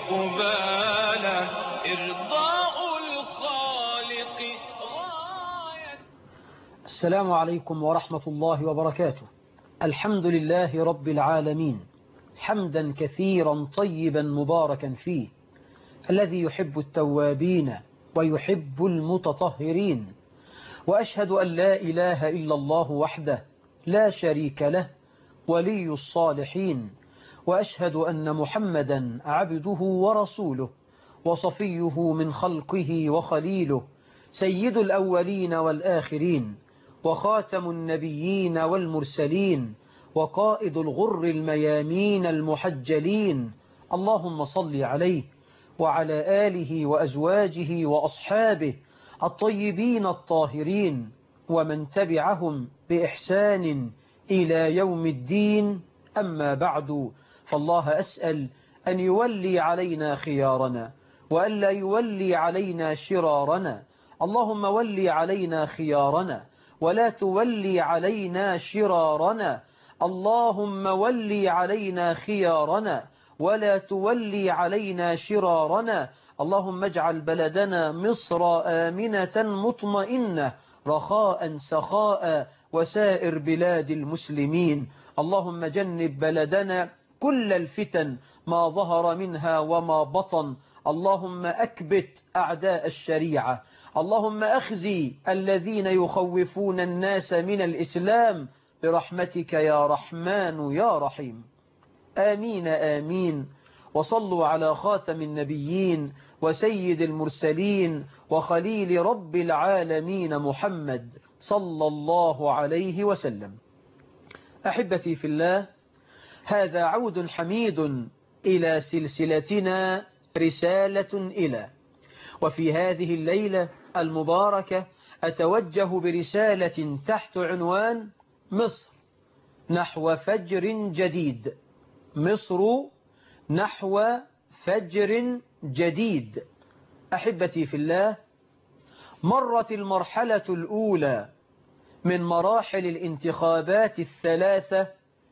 إقباله إرضاء الخالق غاية السلام عليكم ورحمة الله وبركاته الحمد لله رب العالمين حمدا كثيرا طيبا مباركا فيه الذي يحب التوابين ويحب المتطهرين وأشهد أن لا إله إلا الله وحده لا شريك له ولي الصالحين وأشهد أن محمدا عبده ورسوله وصفيه من خلقه وخليله سيد الأولين والآخرين وخاتم النبيين والمرسلين وقائد الغر الميامين المحجلين اللهم صل عليه وعلى آله وأزواجه وأصحابه الطيبين الطاهرين ومن تبعهم بإحسان إلى يوم الدين أما بعد فالله أسأل أن يولي علينا خيارنا وألا يولي علينا شرارنا اللهم ولي علينا خيارنا ولا تولي علينا شرارنا اللهم ولي علينا خيارنا ولا تولي علينا شرارنا اللهم اجعل بلدنا مصر آمنة مطمئنة رخاء سخاء وسائر بلاد المسلمين اللهم جنب بلدنا كل الفتن ما ظهر منها وما بطن اللهم أكبت أعداء الشريعة اللهم أخزي الذين يخوفون الناس من الإسلام برحمتك يا رحمن يا رحيم آمين آمين وصلوا على خاتم النبيين وسيد المرسلين وخليل رب العالمين محمد صلى الله عليه وسلم أحبتي في الله هذا عود حميد إلى سلسلتنا رسالة إلى وفي هذه الليلة المباركة أتوجه برسالة تحت عنوان مصر نحو فجر جديد مصر نحو فجر جديد أحبتي في الله مرت المرحلة الأولى من مراحل الانتخابات الثلاثة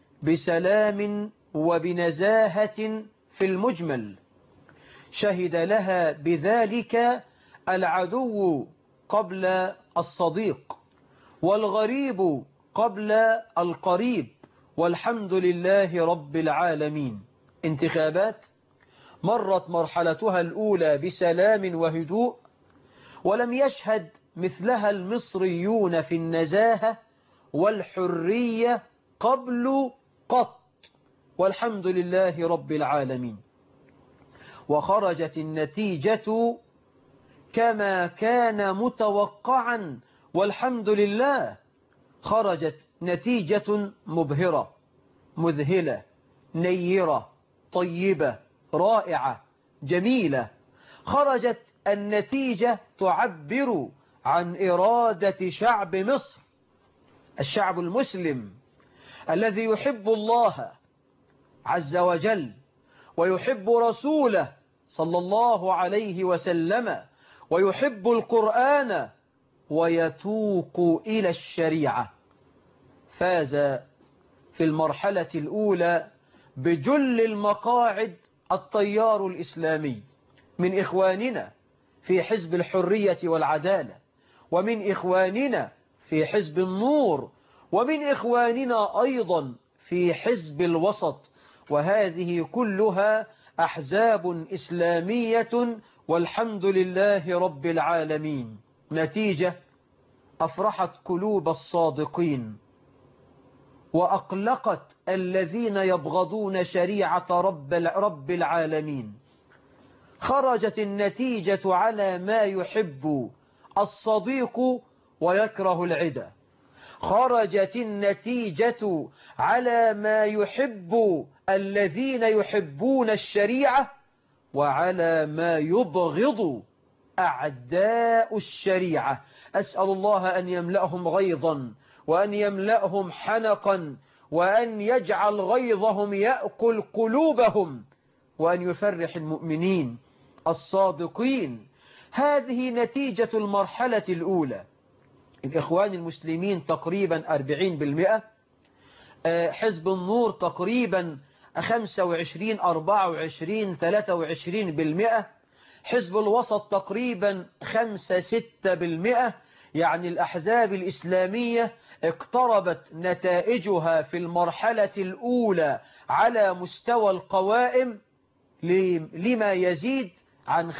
بسلام وبنزاهة في المجمل شهد لها بذلك العدو قبل الصديق والغريب قبل القريب والحمد لله رب العالمين انتخابات مرت مرحلتها الأولى بسلام وهدوء ولم يشهد مثلها المصريون في النزاهة والحرية قبل قط والحمد لله رب العالمين وخرجت النتيجة كما كان متوقعا والحمد لله خرجت نتيجة مبهرة مذهلة نيرة طيبة رائعة جميلة خرجت النتيجة تعبر عن إرادة شعب مصر الشعب المسلم الذي يحب الله عز وجل ويحب رسوله صلى الله عليه وسلم ويحب القرآن ويتوق إلى الشريعة فاز في المرحلة الأولى بجل المقاعد التيار الإسلامي من إخواننا في حزب الحرية والعدالة ومن إخواننا في حزب النور ومن إخواننا أيضا في حزب الوسط وهذه كلها أحزاب إسلامية والحمد لله رب العالمين نتيجة أفرحت قلوب الصادقين وأقلقت الذين يبغضون شريعة رب رب العالمين خرجت النتيجة على ما يحب الصديق ويكره العدى خرجت النتيجة على ما يحب الذين يحبون الشريعة وعلى ما يبغض أعداء الشريعة أسأل الله أن يملأهم غيظا وأن يملأهم حنقا وأن يجعل غيظهم يأكل قلوبهم وأن يفرح المؤمنين الصادقين هذه نتيجة المرحلة الأولى الإخوان المسلمين تقريبا 40% حزب النور تقريبا 25 24 23 بالمئة حزب الوسط تقريبا 5 6 بالمئة يعني الأحزاب الإسلامية اقتربت نتائجها في المرحلة الأولى على مستوى القوائم لما يزيد عن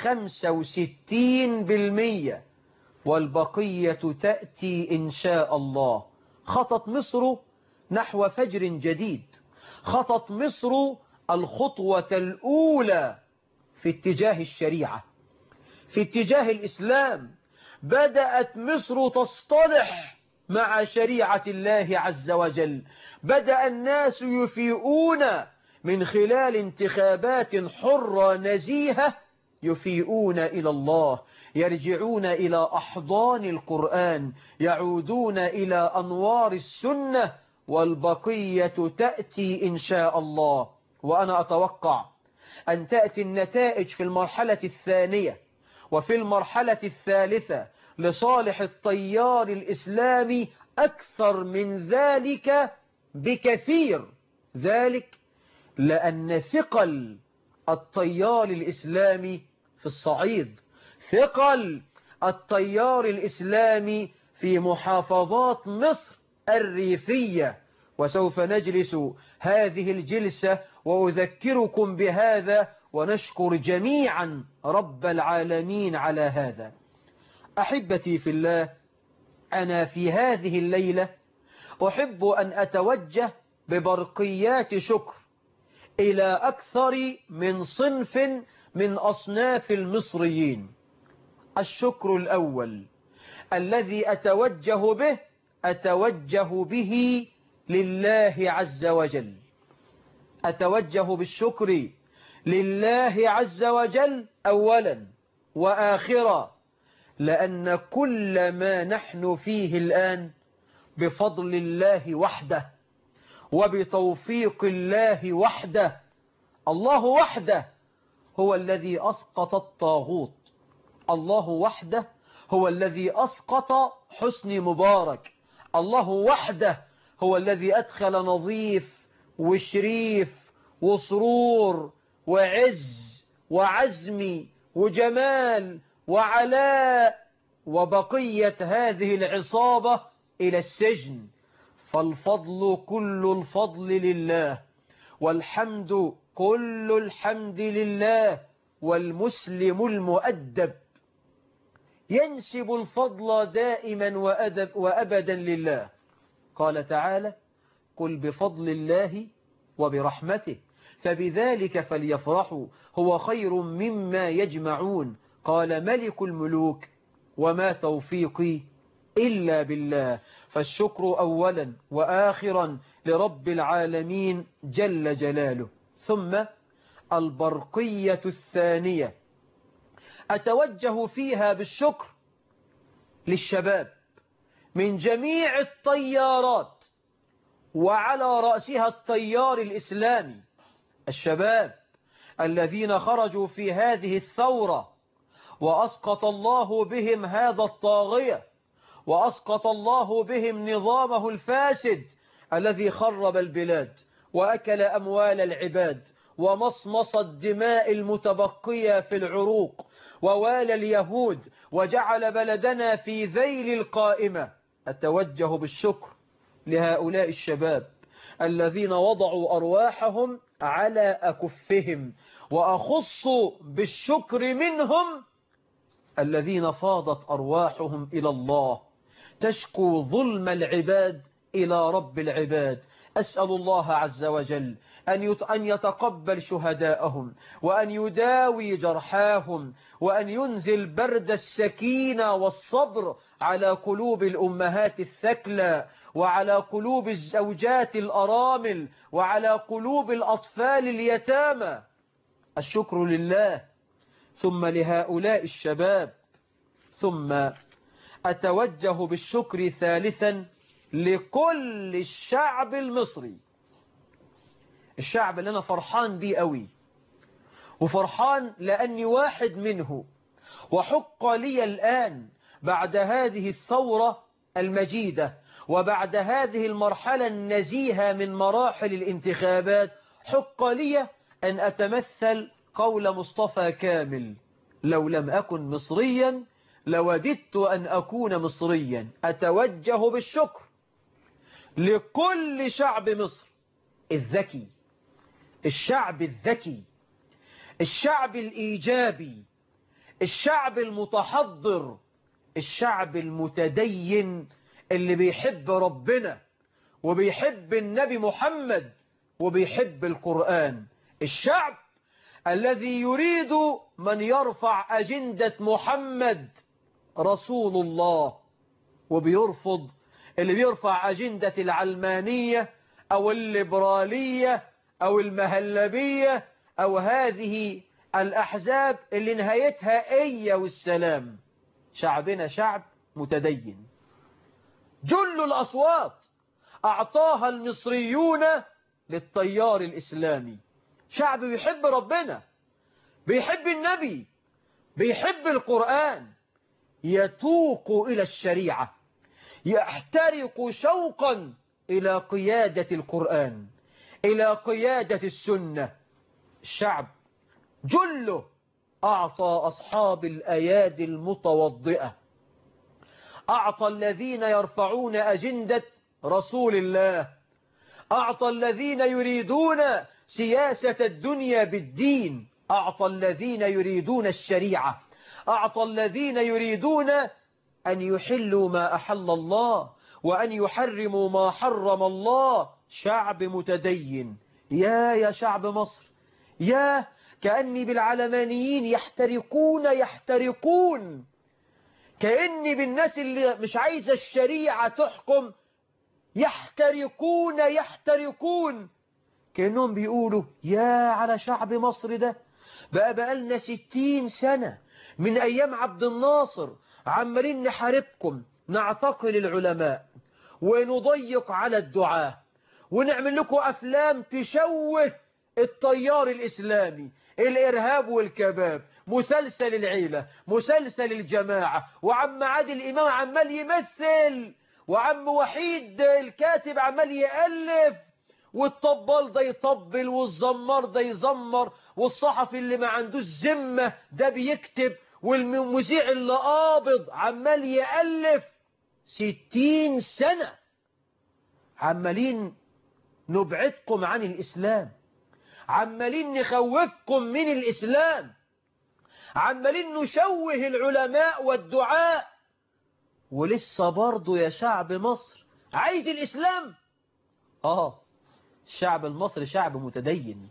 65 بالمية والبقية تأتي إن شاء الله خطط مصر نحو فجر جديد خطط مصر الخطوة الأولى في اتجاه الشريعة في اتجاه الإسلام بدأت مصر تصطلح مع شريعة الله عز وجل بدأ الناس يفيئون من خلال انتخابات حرة نزيهة يفيئون إلى الله يرجعون إلى أحضان القرآن يعودون إلى أنوار السنة والبقية تأتي إن شاء الله وأنا أتوقع أن تأتي النتائج في المرحلة الثانية وفي المرحلة الثالثة لصالح التيار الإسلامي أكثر من ذلك بكثير ذلك لأن ثقل التيار الإسلامي في الصعيد ثقل التيار الإسلامي في محافظات مصر الريفية وسوف نجلس هذه الجلسة وأذكركم بهذا ونشكر جميعا رب العالمين على هذا أحبتي في الله أنا في هذه الليلة أحب أن أتوجه ببرقيات شكر إلى أكثر من صنف من أصناف المصريين الشكر الأول الذي أتوجه به أتوجه به لله عز وجل أتوجه بالشكر لله عز وجل أولا وآخرا لأن كل ما نحن فيه الآن بفضل الله وحده وبتوفيق الله وحده الله وحده هو الذي أسقط الطاغوت الله وحده هو الذي أسقط حسن مبارك الله وحده هو الذي أدخل نظيف وشريف وسرور وعز وعزم وجمال وعلاء وبقية هذه العصابة إلى السجن فالفضل كل الفضل لله والحمد كل الحمد لله والمسلم المؤدب ينسب الفضل دائما وأدب وأبدا لله قال تعالى قل بفضل الله وبرحمته فبذلك فليفرحوا هو خير مما يجمعون قال ملك الملوك وما توفيقي إلا بالله فالشكر أولا وآخرا لرب العالمين جل جلاله ثم البرقية الثانية أتوجه فيها بالشكر للشباب من جميع الطيارات وعلى رأسها الطيار الإسلامي الشباب الذين خرجوا في هذه الثورة وأسقط الله بهم هذا الطاغية وأسقط الله بهم نظامه الفاسد الذي خرب البلاد وأكل أموال العباد ومصمص الدماء المتبقية في العروق ووالى اليهود وجعل بلدنا في ذيل القائمة أتوجه بالشكر لهؤلاء الشباب الذين وضعوا أرواحهم على أكفهم وأخص بالشكر منهم الذين فاضت أرواحهم إلى الله تشكو ظلم العباد إلى رب العباد أسأل الله عز وجل أن يتقبل شهداءهم وأن يداوي جرحاهم وأن ينزل برد السكينة والصبر على قلوب الأمهات الثكلى وعلى قلوب الزوجات الأرامل وعلى قلوب الأطفال اليتامى الشكر لله ثم لهؤلاء الشباب ثم أتوجه بالشكر ثالثا لكل الشعب المصري الشعب اللي أنا فرحان بيه قوي وفرحان لأني واحد منه وحق لي الآن بعد هذه الثورة المجيدة وبعد هذه المرحلة النزيهة من مراحل الانتخابات حق لي أن أتمثل قول مصطفى كامل لو لم أكن مصريا لوددت أن أكون مصريا أتوجه بالشكر لكل شعب مصر الذكي الشعب الذكي الشعب الإيجابي الشعب المتحضر الشعب المتدين اللي بيحب ربنا وبيحب النبي محمد وبيحب القرآن الشعب الذي يريد من يرفع أجندة محمد رسول الله وبيرفض اللي بيرفع أجندة العلمانية أو الليبرالية أو المهلبية أو هذه الأحزاب اللي نهايتها إيا والسلام شعبنا شعب متدين جل الأصوات أعطاها المصريون للتيار الإسلامي شعب بيحب ربنا بيحب النبي بيحب القرآن يتوق إلى الشريعة يحترق شوقا إلى قيادة القرآن إلى قيادة السنة الشعب جله أعطى أصحاب الأيادي المتوضئة أعطى الذين يرفعون أجندة رسول الله أعطى الذين يريدون سياسة الدنيا بالدين أعطى الذين يريدون الشريعة أعطى الذين يريدون أن يحلوا ما أحل الله وأن يحرموا ما حرم الله شعب متدين يا يا شعب مصر يا كأني بالعلمانيين يحترقون يحترقون كأني بالناس اللي مش عايزة الشريعة تحكم يحترقون يحترقون كأنهم بيقولوا يا على شعب مصر ده بقى بقالنا ستين سنة من أيام عبد الناصر عمالين نحاربكم نعتقل العلماء ونضيق على الدعاة ونعمل لكم أفلام تشوه التيار الإسلامي الإرهاب والكباب مسلسل العيلة مسلسل الجماعة وعم عادل إمام عمال يمثل وعم وحيد الكاتب عمال يألف والطبال ده يطبل والزمار ده يزمر والصحفي اللي ما عندوش ذمة ده بيكتب والمذيع اللي قابض عمال يألف ستين سنة عمالين نبعدكم عن الإسلام عمالين نخوفكم من الإسلام عمالين نشوه العلماء والدعاء ولسه برضه يا شعب مصر عايز الإسلام آه الشعب المصري شعب متدين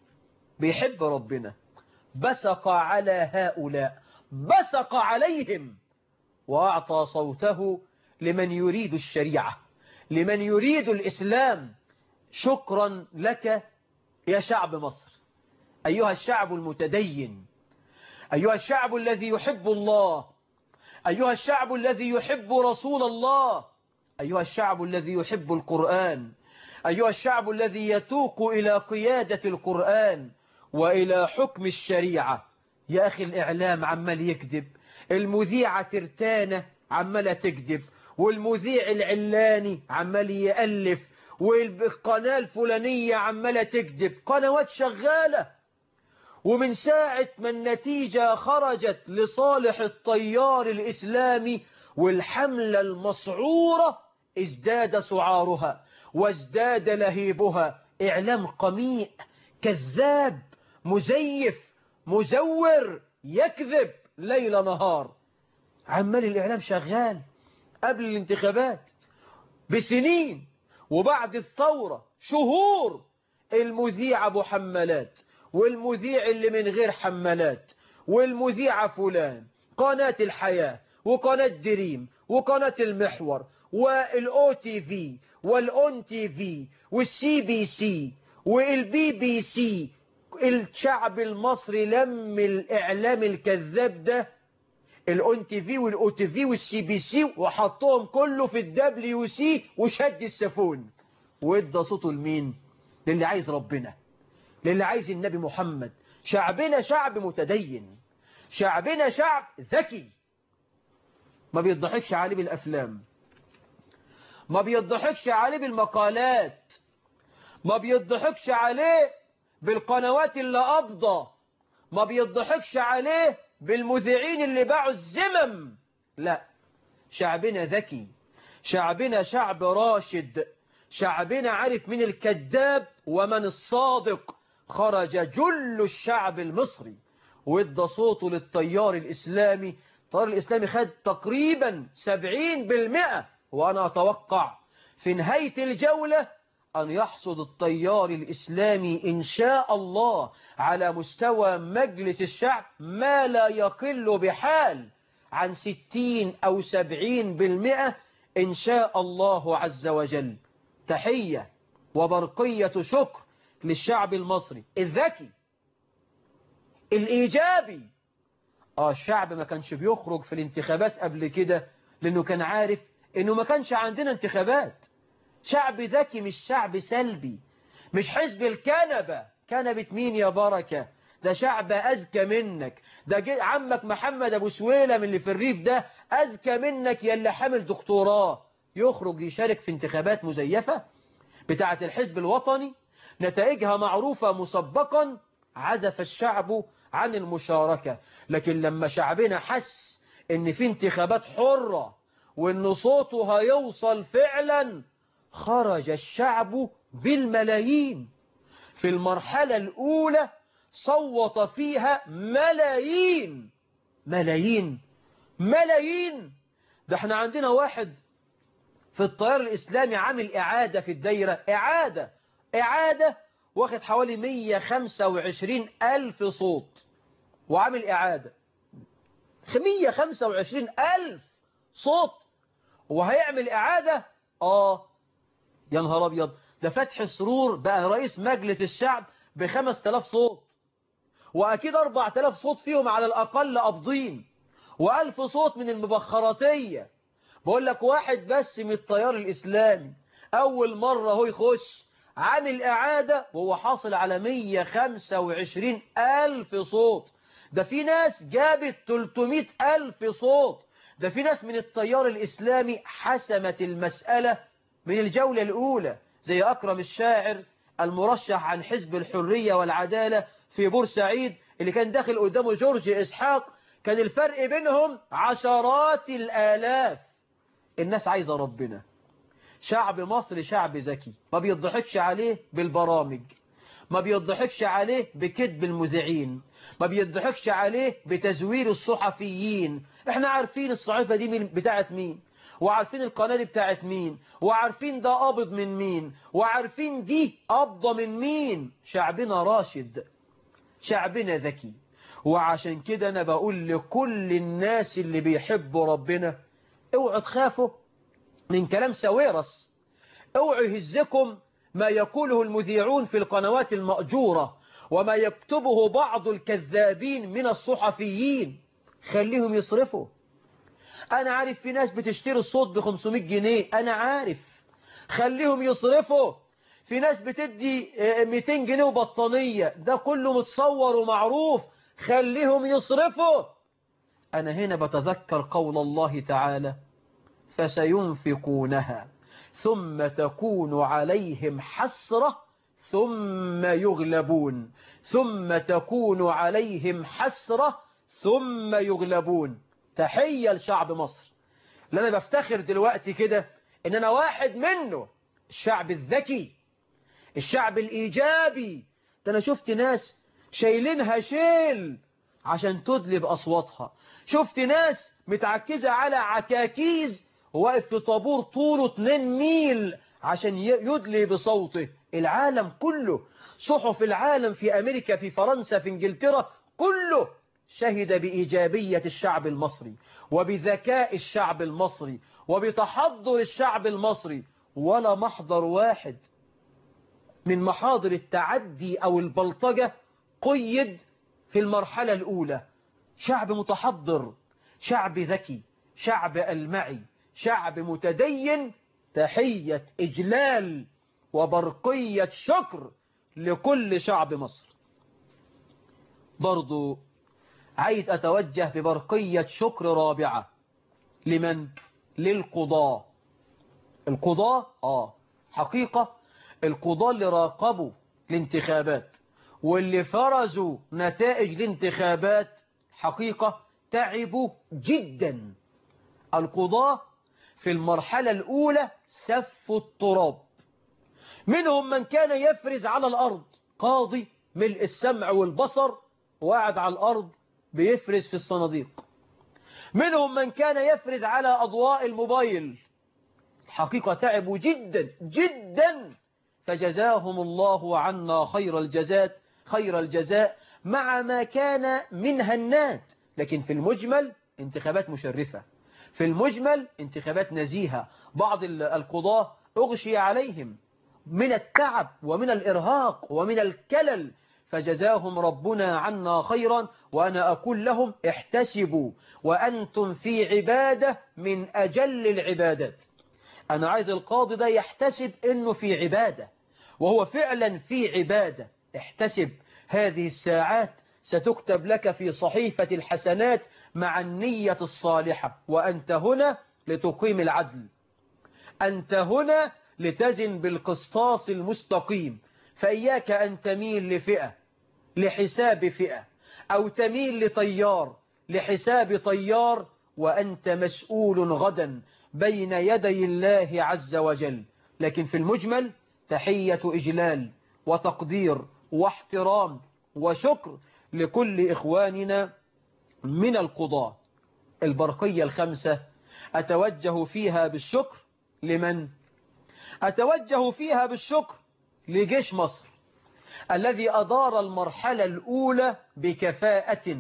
بيحب ربنا بسق على هؤلاء بسق عليهم وأعطى صوته لمن يريد الشريعة لمن يريد الإسلام شكرا لك يا شعب مصر أيها الشعب المتدين أيها الشعب الذي يحب الله أيها الشعب الذي يحب رسول الله أيها الشعب الذي يحب القرآن أيها الشعب الذي يتوق إلى قيادة القرآن وإلى حكم الشريعة يا أخي الإعلام عمال يكذب المذيعة ترتانة عمالة تكذب والمذيع العلاني عمال يألف والقناة الفلانية عمالة تكذب قنوات شغالة ومن ساعة ما النتيجة خرجت لصالح الطيار الإسلامي والحملة المسعورة ازداد سعارها وازداد لهيبها إعلام قميء كذاب مزيف مزور يكذب ليل نهار عمال الإعلام شغال قبل الانتخابات بسنين وبعد الثورة شهور المذيع أبو حمالات والمذيع اللي من غير حمالات والمذيعة فلان قناة الحياة وقناة دريم وقناة المحور والأو تي في والأون تي في والسي بي سي والبي بي سي الشعب المصري لم الإعلام الكذاب ده الأون تي في والأو تي في والسي بي سي وحطهم كله في الدبليو سي وشد السفون وادى صوته لمين للي عايز ربنا للي عايز النبي محمد شعبنا شعب متدين شعبنا شعب ذكي ما بيضحكش عليه بالأفلام ما بيضحكش عليه بالمقالات ما بيضحكش عليه بالقنوات اللي قبضة ما بيضحكش عليه بالمذيعين اللي باعوا الزمم لا شعبنا ذكي شعبنا شعب راشد شعبنا عارف من الكذاب ومن الصادق خرج جل الشعب المصري وادى صوته للتيار الإسلامي التيار الإسلامي خد تقريبا 70% وأنا أتوقع في نهاية الجولة أن يحصد التيار الإسلامي إن شاء الله على مستوى مجلس الشعب ما لا يقل بحال عن 60 أو 70 بالمئة إن شاء الله عز وجل تحية وبرقية شكر للشعب المصري الذكي الإيجابي آه الشعب ما كانش بيخرج في الانتخابات قبل كده لأنه كان عارف إنه ما كانش عندنا انتخابات شعب ذكي مش شعب سلبي مش حزب الكنبة كنبة مين يا بركة ده شعب أذكى منك ده عمك محمد أبو سويلة من اللي في الريف ده أذكى منك يا اللي حامل دكتوراه يخرج يشارك في انتخابات مزيفة بتاعة الحزب الوطني نتائجها معروفة مسبقا عزف الشعب عن المشاركة لكن لما شعبنا حس ان في انتخابات حرة وان صوته هيوصل فعلا خرج الشعب بالملايين في المرحلة الأولى صوت فيها ملايين ملايين ملايين ده احنا عندنا واحد في التيار الإسلامي عامل إعادة في الدايرة إعادة إعادة واخد حوالي 125 ألف صوت وعامل إعادة 125 ألف صوت وهيعمل إعادة آه يا نهار أبيض ده فتح سرور بقى رئيس مجلس الشعب ب 5000 صوت وأكيد 4000 صوت فيهم على الأقل قابضين و1000 صوت من المبخراتية بقول لك واحد بس من التيار الإسلامي أول مرة هو يخش عامل إعادة وهو حاصل على 125 ألف صوت ده في ناس جابت 300 ألف صوت ده في ناس من التيار الإسلامي حسمت المسألة من الجولة الأولى زي أكرم الشاعر المرشح عن حزب الحرية والعدالة في بورسعيد اللي كان داخل قدامه جورج إسحاق كان الفرق بينهم عشرات الآلاف الناس عايزة ربنا شعب مصر شعب ذكي ما بيضحكش عليه بالبرامج ما بيضحكش عليه بكذب المذيعين ما بيضحكش عليه بتزوير الصحفيين احنا عارفين الصحيفة دي من بتاعت مين وعارفين القناة دي بتاعت مين وعارفين ده قابض من مين وعارفين دي قبضة من مين شعبنا راشد شعبنا ذكي وعشان كده انا بقول لكل الناس اللي بيحبوا ربنا اوعوا تخافوا من كلام سويرس اوعوا يهزكم ما يقوله المذيعون في القنوات المأجورة وما يكتبه بعض الكذابين من الصحفيين خليهم يصرفوا أنا عارف في ناس بتشتري الصوت ب 500 جنيه أنا عارف خليهم يصرفوا في ناس بتدي 200 جنيه وبطانية ده كله متصور ومعروف خليهم يصرفوا أنا هنا بتذكر قول الله تعالى فسينفقونها ثم تكون عليهم حسرة ثم يغلبون ثم تكون عليهم حسرة ثم يغلبون تحية لشعب مصر لأنا بفتخر دلوقتي كده إن أنا واحد منه الشعب الذكي الشعب الإيجابي ده أنا شفت ناس شايلينها شيل عشان تدلب أصواتها شفت ناس متعكزة على عكاكيز وواقف في طابور طوله 2 ميل عشان يدلي بصوته العالم كله صحف العالم في أمريكا في فرنسا في انجلترا كله شهد بإيجابية الشعب المصري وبذكاء الشعب المصري وبتحضر الشعب المصري ولا محضر واحد من محاضر التعدي أو البلطجة قيد في المرحلة الأولى شعب متحضر شعب ذكي شعب ألمعي شعب متدين تحية إجلال وبرقية شكر لكل شعب مصر برضو عايز أتوجه ببرقية شكر رابعة لمن؟ للقضاء القضاء آه حقيقة القضاء اللي راقبوا الانتخابات واللي فرزوا نتائج الانتخابات حقيقة تعبوا جدا القضاة في المرحلة الأولى سفوا التراب منهم من كان يفرز على الأرض قاضي ملء السمع والبصر وقعد على الأرض بيفرز في الصناديق منهم من كان يفرز على أضواء الموبايل الحقيقة تعبوا جدا جدا فجزاهم الله عنا خير الجزاء خير الجزاء مع ما كان من هنات لكن في المجمل انتخابات مشرفة في المجمل انتخابات نزيهة بعض القضاة أغشي عليهم من التعب ومن الإرهاق ومن الكلل فجزاهم ربنا عنا خيرا وأنا أقول لهم احتسبوا وأنتم في عبادة من أجل العبادات أنا عايز القاضي ده يحتسب أنه في عبادة وهو فعلا في عبادة احتسب هذه الساعات ستكتب لك في صحيفة الحسنات مع النية الصالحة وأنت هنا لتقيم العدل أنت هنا لتزن بالقسطاس المستقيم فإياك أن تميل لفئة لحساب فئة أو تميل لطيار لحساب طيار وأنت مسؤول غدا بين يدي الله عز وجل لكن في المجمل تحية إجلال وتقدير واحترام وشكر لكل إخواننا من القضاة البرقية الخمسة أتوجه فيها بالشكر لمن؟ أتوجه فيها بالشكر لجيش مصر الذي أدار المرحلة الأولى بكفاءة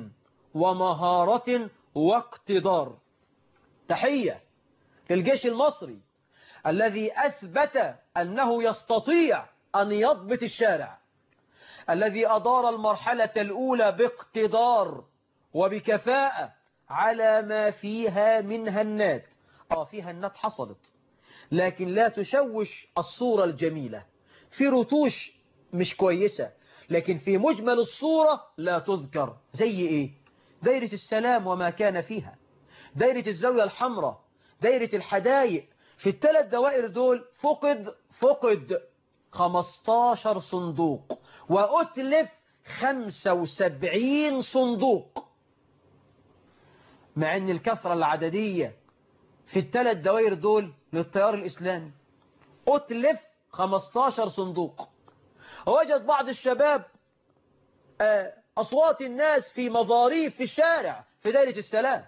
ومهارة واقتدار تحية للجيش المصري الذي أثبت أنه يستطيع أن يضبط الشارع الذي أدار المرحلة الأولى باقتدار وبكفاءة على ما فيها من هنات آه في هنات حصلت لكن لا تشوش الصورة الجميلة في رتوش مش كويسة لكن في مجمل الصورة لا تذكر زي إيه دايرة السلام وما كان فيها دايرة الزاوية الحمراء دايرة الحدايق في الثلاث دوائر دول فقد فقد 15 صندوق وأتلف 75 صندوق مع أن الكثرة العددية في الثلاث دوائر دول للتيار الإسلامي أتلف 15 صندوق وجد بعض الشباب أصوات الناس في مضاريف في الشارع في دائرة السلام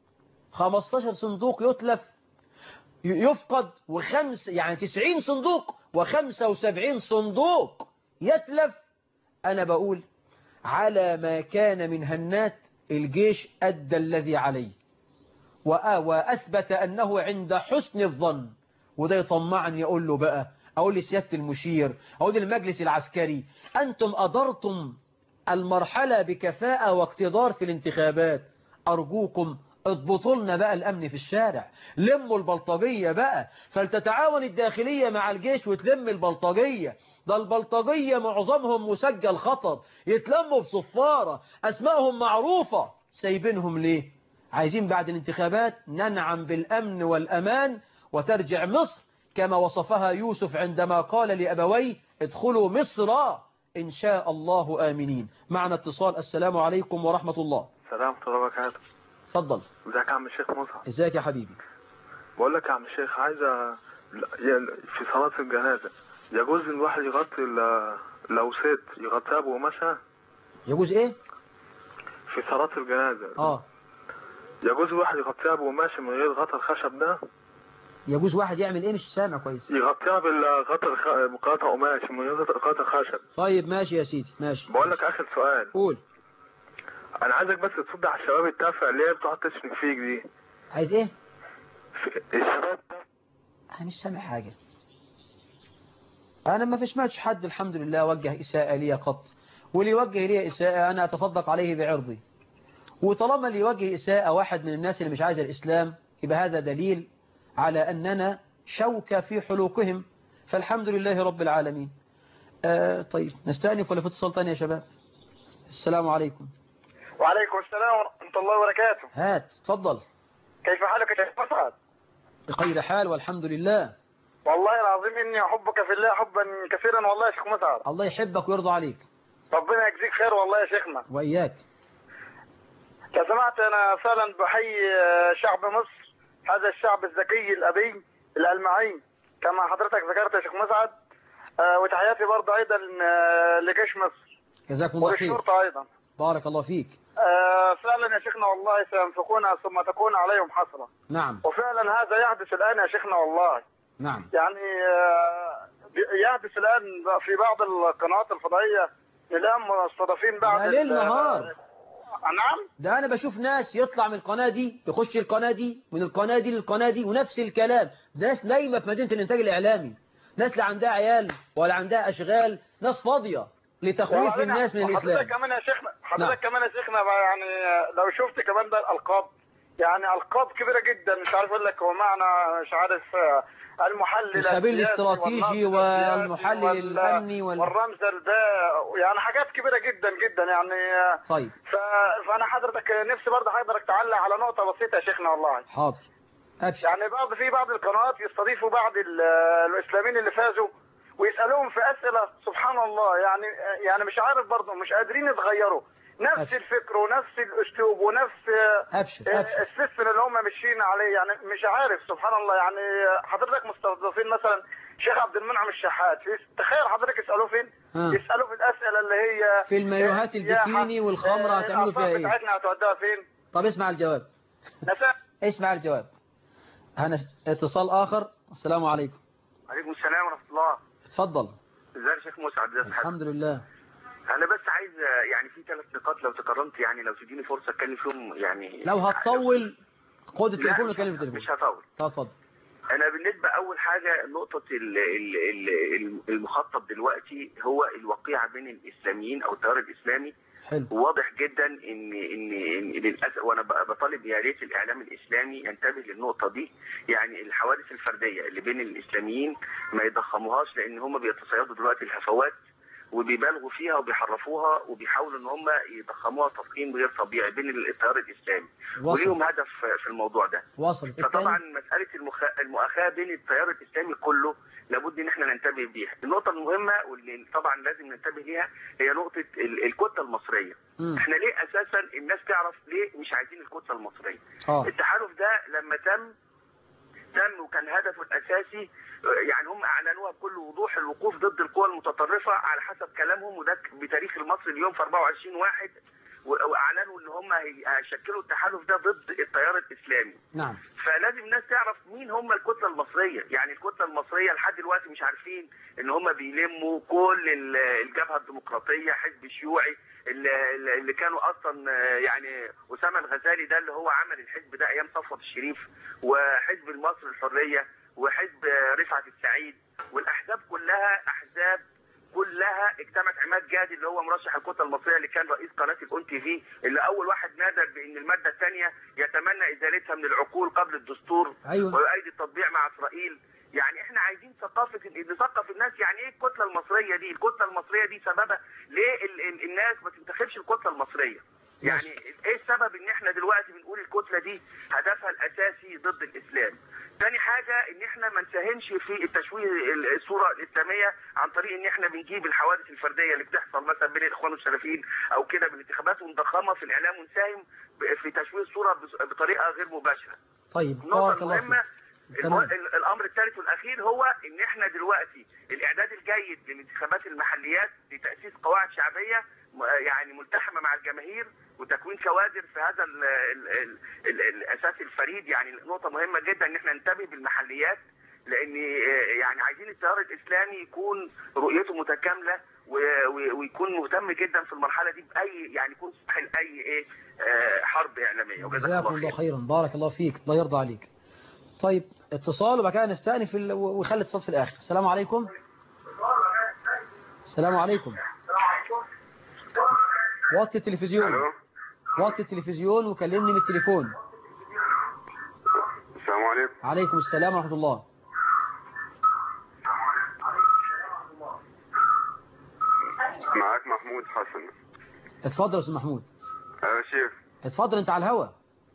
15 صندوق يتلف يفقد وخمس يعني 90 صندوق و75 صندوق يتلف أنا بقول على ما كان من هنات الجيش أدى الذي عليه وأثبت أنه عند حسن الظن وده يطمعني يقول له بقى أقول لسيادة المشير أقول للمجلس العسكري أنتم أدرتم المرحلة بكفاءة واقتدار في الانتخابات أرجوكم اضبطوا لنا بقى الأمن في الشارع لموا البلطجية بقى فلتتعاون الداخلية مع الجيش وتلم البلطجية ده البلطجية معظمهم مسجل خطر يتلموا بصفارة أسمائهم معروفة سايبينهم ليه عايزين بعد الانتخابات ننعم بالأمن والأمان وترجع مصر كما وصفها يوسف عندما قال لأبويه ادخلوا مصر إن شاء الله آمنين معنا اتصال السلام عليكم ورحمة الله السلام ورحمة الله وبركاته اتفضل ازيك يا عم الشيخ مصعب ازيك يا حبيبي بقول لك يا عم الشيخ عايزة في صلاة الجنازة يجوز ان الواحد يغطي ال- لو ست يغطيها بقماشها يجوز ايه في صلاة الجنازة اه يجوز الواحد يغطيها بقماش من غير غطا الخشب ده يجوز واحد يعمل ايه مش سامع كويس يغطيها بالغطا الخ... بقطع قماش من غير غطا غطا خشب طيب ماشي يا سيدي ماشي بقول لك اخر سؤال قول انا عايزك بس تصد على الشباب التافهه اللي هي بتقعد تشنك فيك دي عايز ايه في- الشباب ده انا مش سامع حاجة انا ما في سمعتش حد الحمد لله وجه اساءة لي قط واللي يوجه لي اساءة انا اتصدق عليه بعرضي وطالما اللي يوجه اساءة واحد من الناس اللي مش عايز الاسلام يبقى هذا دليل على اننا شوكة في حلوقهم فالحمد لله رب العالمين آه طيب نستأنف ولا في اتصال تاني يا شباب السلام عليكم وعليكم السلام ورحمة الله وبركاته هات اتفضل كيف حالك يا شيخ مسعد بخير حال والحمد لله والله العظيم إني أحبك في الله حبا كثيرا والله يا شيخ مسعد الله يحبك ويرضى عليك ربنا يجزيك خير والله يا شيخنا وإياك لو سمعت انا فعلا بحيي آه، شعب مصر هذا الشعب الذكي الابي الالمعي كما حضرتك ذكرت يا شيخ مسعد آه، وتحياتي برضه ايضا آه، لجيش مصر جزاكم الله خير وللشرطه ايضا بارك الله فيك آه، فعلا يا شيخنا والله سينفقون ثم تكون عليهم حسره نعم وفعلا هذا يحدث الان يا شيخنا والله نعم يعني آه، يحدث الان في بعض القنوات الفضائيه الان مستضيفين بعض ده ليل ال- نهار. نعم ده انا بشوف ناس يطلع من القناة دي يخش القناة دي من القناة دي للقناة دي ونفس الكلام ناس نايمة في مدينة الانتاج الاعلامي ناس لا عندها عيال ولا عندها اشغال ناس فاضية لتخويف وبعدين الناس من حضرتك الاسلام كمان يا شيخنا حضرتك نعم. كمان يا شيخنا بقى يعني لو شفت كمان ده الالقاب يعني القاب كبيره جدا مش عارف اقول لك هو معنى مش عارف آه، المحلل الخبير السياسي الاستراتيجي والناصر والمحلل السياسي الأمني وال- والرمز ده يعني حاجات كبيره جدا جدا يعني آه، طيب ف... فانا حضرتك نفسي برضه حضرتك تعلق على نقطه بسيطه يا شيخنا والله حاضر ابشر يعني بعض في بعض القنوات يستضيفوا بعض ال- الاسلاميين اللي فازوا ويسالوهم في اسئله سبحان الله يعني يعني مش عارف برضه مش قادرين يتغيروا نفس أبشر. الفكر ونفس الاسلوب ونفس ابشر آه، ابشر السيستم اللي هم ماشيين عليه يعني مش عارف سبحان الله يعني حضرتك مستضيفين مثلا شيخ عبد المنعم الشحات تخيل حضرتك يسالوه فين؟ ها. يسالوه في الاسئله اللي هي في المايوهات آه، البكيني يا ح- والخمرة آه، هتعملوا فيها الأطفال إيه؟ بتاعتنا هتودوها فين؟ طب اسمع الجواب نسأل اسمع الجواب هنس... اتصال آخر السلام عليكم عليكم السلام ورحمه الله اتفضل ازيك يا شيخ مسعد ازي حضرتك؟ الحمد لله انا بس عايز آه، يعني في ثلاث نقاط لو تكرمت يعني لو تديني فرصه اتكلم فيهم يعني لو هتطول خد التليفون لا، وكلم مش- التليفون مش هطول طب اتفضل انا بالنسبه اول حاجه نقطه ال- ال- ال- المخطط دلوقتي هو الوقيعه بين الاسلاميين او التيار الاسلامي حلو واضح جدا ان ان إن للاسف وانا ب- بطالب يا ريت الاعلام الاسلامي ينتبه للنقطه دي يعني الحوادث الفرديه اللي بين الاسلاميين ما يضخموهاش لان هم بيتصيدوا دلوقتي الهفوات وبيبالغوا فيها وبيحرفوها وبيحاولوا ان هم يضخموها تضخيم غير طبيعي بين التيار الاسلامي وصل وليهم هدف في الموضوع ده وصلت فطبعا الثاني مساله المخ... المؤاخاه بين التيار الاسلامي كله لابد ان احنا ننتبه بيها النقطه المهمه واللي طبعا لازم ننتبه ليها هي نقطه ال- الكتله المصريه مم. احنا ليه اساسا الناس تعرف ليه مش عايزين الكتله المصريه اه التحالف ده لما تم تم وكان هدفه الاساسي آه، يعني هم اعلنوها بكل وضوح الوقوف ضد القوى المتطرفه على حسب كلامهم وده بتاريخ المصري اليوم في 24 واحد و- واعلنوا ان هم هي- هيشكلوا التحالف ده ضد التيار الاسلامي نعم فلازم الناس تعرف مين هم الكتله المصريه يعني الكتله المصريه لحد دلوقتي مش عارفين ان هم بيلموا كل ال- الجبهه الديمقراطيه حزب شيوعي اللي, اللي كانوا اصلا آه، يعني اسامه الغزالي ده اللي هو عمل الحزب ده ايام صفوت الشريف وحزب المصر الحريه وحزب آه، رفعت السعيد والاحزاب كلها احزاب كلها اجتمعت عماد جاد اللي هو مرشح الكتله المصريه اللي كان رئيس قناه الاون تي في اللي اول واحد نادى بان الماده الثانيه يتمنى ازالتها من العقول قبل الدستور أيوة. ويؤيد التطبيع مع اسرائيل يعني احنا عايزين ثقافه نثقف الناس يعني ايه الكتله المصريه دي الكتله المصريه دي سببها ليه ال ال الناس ما تنتخبش الكتله المصريه يعني ايه السبب ان احنا دلوقتي بنقول الكتله دي هدفها الاساسي ضد الاسلام تاني حاجة ان احنا ما نساهمش في التشويه ال- الصورة الاسلامية عن طريق ان احنا بنجيب الحوادث الفردية اللي بتحصل مثلا بين الاخوان والسلفيين او كده بالانتخابات ونضخمها في الاعلام ونساهم ب- في تشويه الصورة بس- بطريقة غير مباشرة طيب النقطة بارك الله المهمة فيك المه... تمام ال- الامر الثالث والاخير هو ان احنا دلوقتي الاعداد الجيد للانتخابات المحليات لتاسيس قواعد شعبيه م- يعني ملتحمه مع الجماهير وتكوين كوادر في هذا ال ال ال ال الاساس الفريد يعني نقطه مهمه جدا ان احنا ننتبه بالمحليات لان آه، يعني عايزين التيار الاسلامي يكون رؤيته متكامله و- و- ويكون مهتم جدا في المرحله دي باي يعني يكون صاحي لاي ايه آه، حرب اعلاميه وجزاك جزاكم الله الله خير خيرا بارك الله فيك الله يرضى عليك طيب اتصال وبعد كده نستأنف ال- ويخلي الاتصال في الآخر السلام عليكم السلام عليكم وطي التلفزيون الو وطي التلفزيون وكلمني من التليفون السلام عليكم عليكم السلام ورحمة الله معاك محمود حسن اتفضل يا استاذ محمود يا شيخ اتفضل انت على الهوا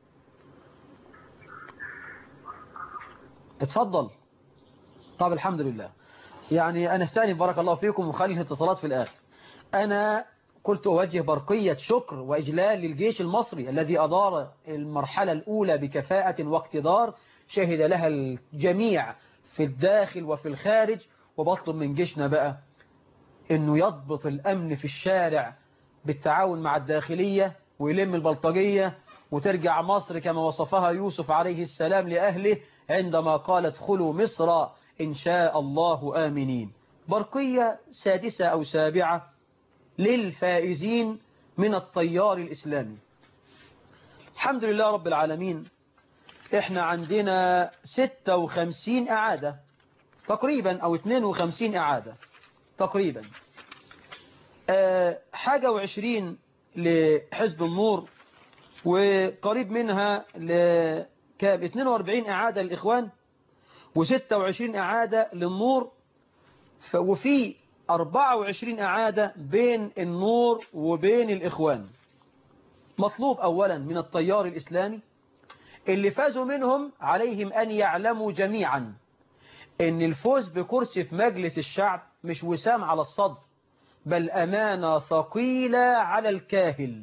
اتفضل طب الحمد لله يعني انا استأنف بارك الله فيكم وخلي الاتصالات في الاخر انا قلت أوجه برقية شكر وإجلال للجيش المصري الذي أدار المرحلة الأولى بكفاءة واقتدار شهد لها الجميع في الداخل وفي الخارج وبطلب من جيشنا بقى أنه يضبط الأمن في الشارع بالتعاون مع الداخلية ويلم البلطجية وترجع مصر كما وصفها يوسف عليه السلام لأهله عندما قال ادخلوا مصر إن شاء الله آمنين برقية سادسة أو سابعة للفائزين من الطيار الإسلامي الحمد لله رب العالمين احنا عندنا 56 إعادة تقريبا أو 52 إعادة تقريبا أه حاجة وعشرين لحزب النور وقريب منها لكام 42 إعادة للإخوان و26 إعادة للنور وفي 24 إعادة بين النور وبين الإخوان مطلوب أولا من التيار الإسلامي اللي فازوا منهم عليهم أن يعلموا جميعا أن الفوز بكرسي في مجلس الشعب مش وسام على الصدر بل أمانة ثقيلة على الكاهل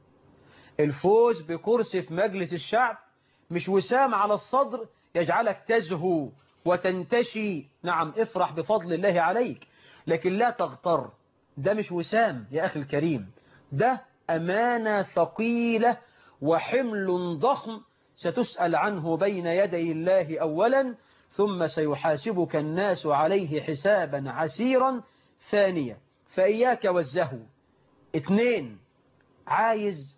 الفوز بكرسي في مجلس الشعب مش وسام على الصدر يجعلك تزهو وتنتشي نعم افرح بفضل الله عليك لكن لا تغتر ده مش وسام يا أخي الكريم ده أمانة ثقيلة وحمل ضخم ستسأل عنه بين يدي الله أولا ثم سيحاسبك الناس عليه حسابا عسيرا ثانيا فإياك والزهو اثنين عايز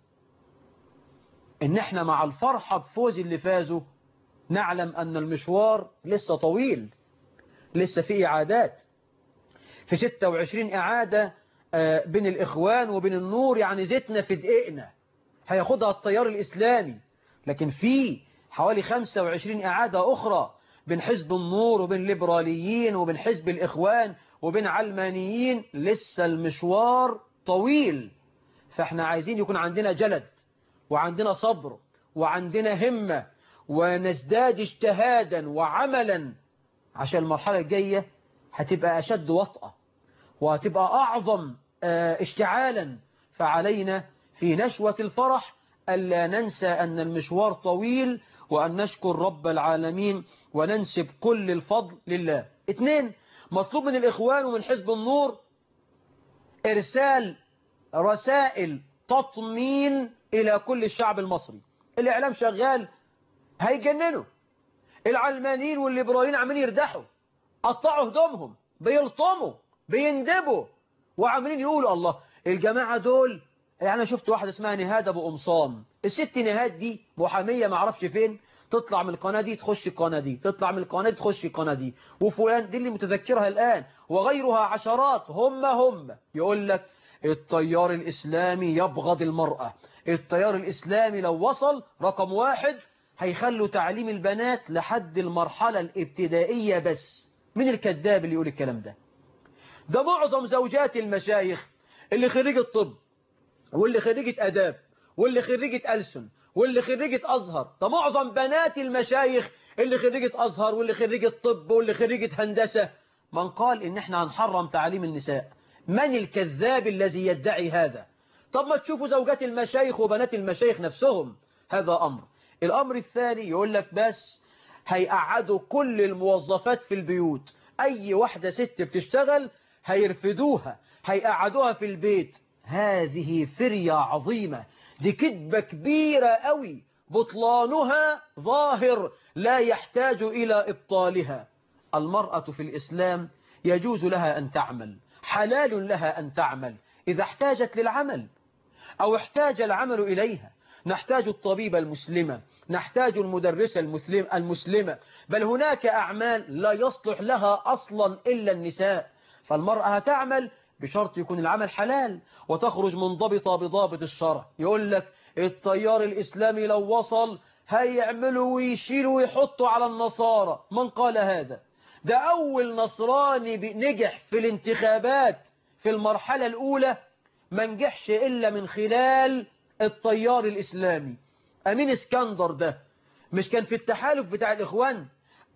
ان احنا مع الفرحة بفوز اللي فازوا نعلم ان المشوار لسه طويل لسه في إعادات في 26 إعادة بين الإخوان وبين النور يعني زيتنا في دقيقنا هياخدها التيار الإسلامي لكن في حوالي 25 إعادة أخرى بين حزب النور وبين ليبراليين وبين حزب الإخوان وبين علمانيين لسه المشوار طويل فاحنا عايزين يكون عندنا جلد وعندنا صبر وعندنا همة ونزداد اجتهادا وعملا عشان المرحلة الجاية هتبقى أشد وطأة وهتبقى أعظم اشتعالا فعلينا في نشوة الفرح ألا ننسى أن المشوار طويل وأن نشكر رب العالمين وننسب كل الفضل لله اثنين مطلوب من الإخوان ومن حزب النور إرسال رسائل تطمين إلى كل الشعب المصري الإعلام شغال هيجننوا العلمانيين والليبراليين عمالين يردحوا قطعوا هدومهم بيلطموا بيندبوا وعمالين يقولوا الله الجماعة دول يعني أنا شفت واحدة اسمها نهاد أبو قمصان الست نهاد دي محامية ما اعرفش فين تطلع من القناة دي تخش القناة دي تطلع من القناة دي تخش القناة دي وفلان دي اللي متذكرها الآن وغيرها عشرات هم هم يقول لك التيار الإسلامي يبغض المرأة التيار الإسلامي لو وصل رقم واحد هيخلوا تعليم البنات لحد المرحلة الابتدائية بس من الكذاب اللي يقول الكلام ده ده معظم زوجات المشايخ اللي خريجة طب واللي خريجة أداب واللي خريجة ألسن واللي خريجة أزهر ده معظم بنات المشايخ اللي خريجة أزهر واللي خريجة طب واللي خريجة هندسة من قال إن احنا هنحرم تعليم النساء من الكذاب الذي يدعي هذا طب ما تشوفوا زوجات المشايخ وبنات المشايخ نفسهم هذا أمر الأمر الثاني يقول لك بس هيقعدوا كل الموظفات في البيوت أي واحدة ست بتشتغل هيرفدوها هيقعدوها في البيت هذه فرية عظيمة دي كذبة كبيرة قوي بطلانها ظاهر لا يحتاج إلى إبطالها المرأة في الإسلام يجوز لها أن تعمل حلال لها أن تعمل إذا احتاجت للعمل أو احتاج العمل إليها نحتاج الطبيب المسلمة نحتاج المدرسة المسلم المسلمة بل هناك أعمال لا يصلح لها أصلا إلا النساء فالمرأة تعمل بشرط يكون العمل حلال وتخرج منضبطة بضابط الشرع يقول لك التيار الإسلامي لو وصل هيعملوا ويشيلوا ويحطوا على النصارى من قال هذا ده أول نصراني نجح في الانتخابات في المرحلة الأولى ما نجحش إلا من خلال التيار الإسلامي أمين اسكندر ده مش كان في التحالف بتاع الإخوان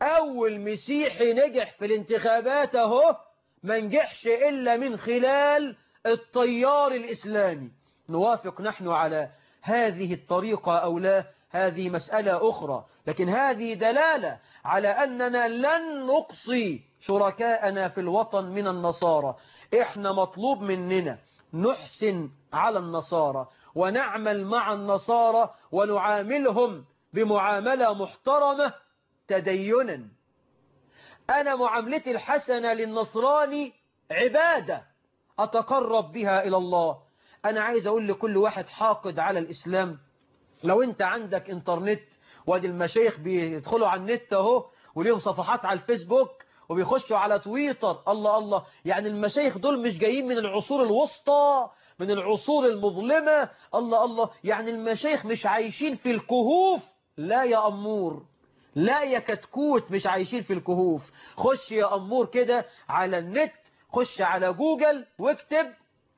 أول مسيحي نجح في الانتخابات اهو ما نجحش إلا من خلال التيار الإسلامي نوافق نحن على هذه الطريقة أو لا هذه مسألة أخرى لكن هذه دلالة على أننا لن نقصي شركاءنا في الوطن من النصارى إحنا مطلوب مننا نحسن على النصارى ونعمل مع النصارى ونعاملهم بمعاملة محترمة تدينا أنا معاملتي الحسنة للنصراني عبادة أتقرب بها إلى الله أنا عايز أقول لكل واحد حاقد على الإسلام لو أنت عندك إنترنت وادي المشايخ بيدخلوا على النت أهو وليهم صفحات على الفيسبوك وبيخشوا على تويتر الله الله يعني المشايخ دول مش جايين من العصور الوسطى من العصور المظلمة الله الله يعني المشايخ مش عايشين في الكهوف لا يا أمور لا يا كتكوت مش عايشين في الكهوف خش يا أمور كده على النت خش على جوجل واكتب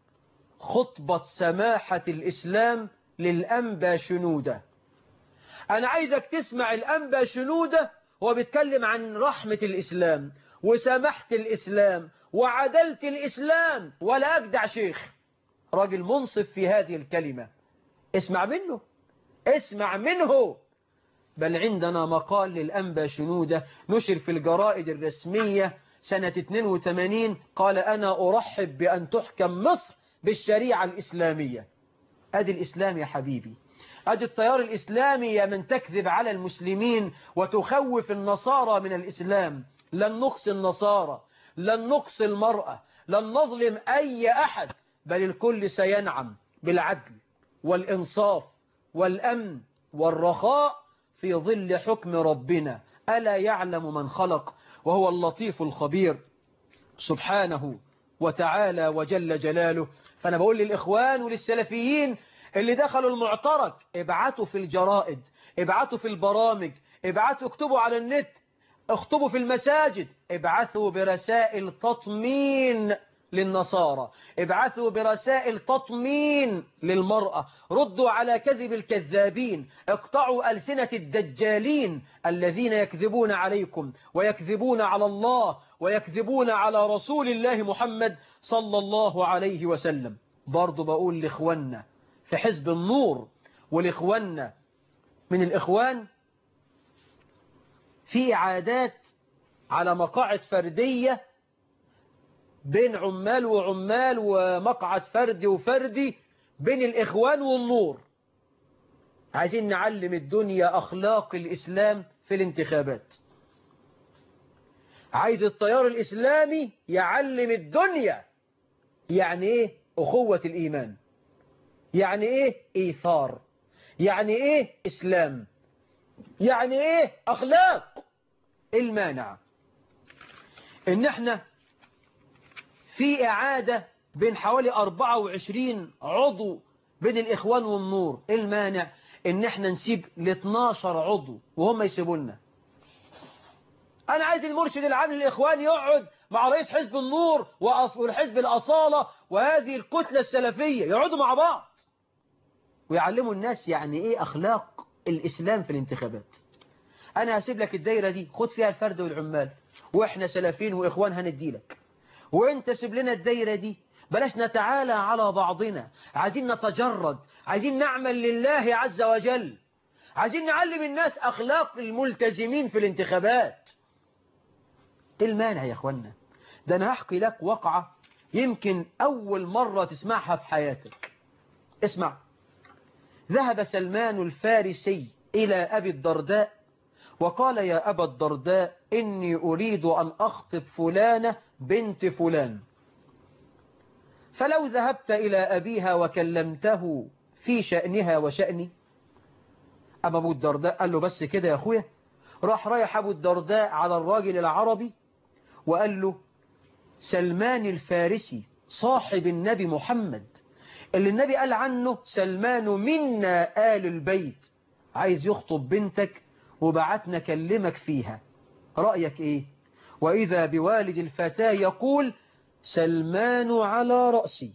خطبة سماحة الإسلام للأنبا شنودة أنا عايزك تسمع الأنبا شنودة هو بيتكلم عن رحمة الإسلام وسماحة الإسلام وعدالة الإسلام ولا أجدع شيخ راجل منصف في هذه الكلمة اسمع منه اسمع منه بل عندنا مقال للأنبا شنودة نشر في الجرائد الرسمية سنة 82 قال أنا أرحب بأن تحكم مصر بالشريعة الإسلامية أدي الإسلام يا حبيبي أدي التيار الإسلامي يا من تكذب على المسلمين وتخوف النصارى من الإسلام لن نقصي النصارى لن نقصي المرأة لن نظلم أي أحد بل الكل سينعم بالعدل والإنصاف والأمن والرخاء في ظل حكم ربنا ألا يعلم من خلق وهو اللطيف الخبير سبحانه وتعالى وجل جلاله فأنا بقول للإخوان وللسلفيين اللي دخلوا المعترك ابعتوا في الجرائد ابعتوا في البرامج ابعتوا اكتبوا على النت اكتبوا في المساجد ابعثوا برسائل تطمين للنصارى ابعثوا برسائل تطمين للمرأة ردوا على كذب الكذابين اقطعوا ألسنة الدجالين الذين يكذبون عليكم ويكذبون على الله ويكذبون على رسول الله محمد صلى الله عليه وسلم برضو بقول لإخواننا في حزب النور والإخواننا من الإخوان في إعادات على مقاعد فردية بين عمال وعمال ومقعد فردي وفردي بين الإخوان والنور عايزين نعلم الدنيا أخلاق الإسلام في الانتخابات عايز التيار الإسلامي يعلم الدنيا يعني إيه أخوة الإيمان يعني إيه إيثار يعني إيه إسلام يعني إيه أخلاق المانع إن إحنا في إعادة بين حوالي 24 عضو بين الإخوان والنور المانع إن إحنا نسيب ل 12 عضو وهم يسيبوا لنا أنا عايز المرشد العام للإخوان يقعد مع رئيس حزب النور والحزب الأصالة وهذه الكتلة السلفية يقعدوا مع بعض ويعلموا الناس يعني إيه أخلاق الإسلام في الانتخابات أنا هسيب لك الدايرة دي خد فيها الفرد والعمال وإحنا سلفين وإخوان هنديلك وإنت سيب لنا الدايرة دي بلاش نتعالى على بعضنا عايزين نتجرد عايزين نعمل لله عز وجل عايزين نعلم الناس أخلاق الملتزمين في الانتخابات إيه المانع يا أخوانا ده أنا هحكي لك وقعة يمكن أول مرة تسمعها في حياتك اسمع ذهب سلمان الفارسي إلى أبي الدرداء وقال يا أبا الدرداء إني أريد أن أخطب فلانة بنت فلان فلو ذهبت إلى أبيها وكلمته في شأنها وشأني أما أبو الدرداء قال له بس كده يا أخويا راح رايح أبو الدرداء على الراجل العربي وقال له سلمان الفارسي صاحب النبي محمد اللي النبي قال عنه سلمان منا آل البيت عايز يخطب بنتك وبعتنا كلمك فيها رأيك إيه وإذا بوالد الفتاة يقول سلمان على رأسي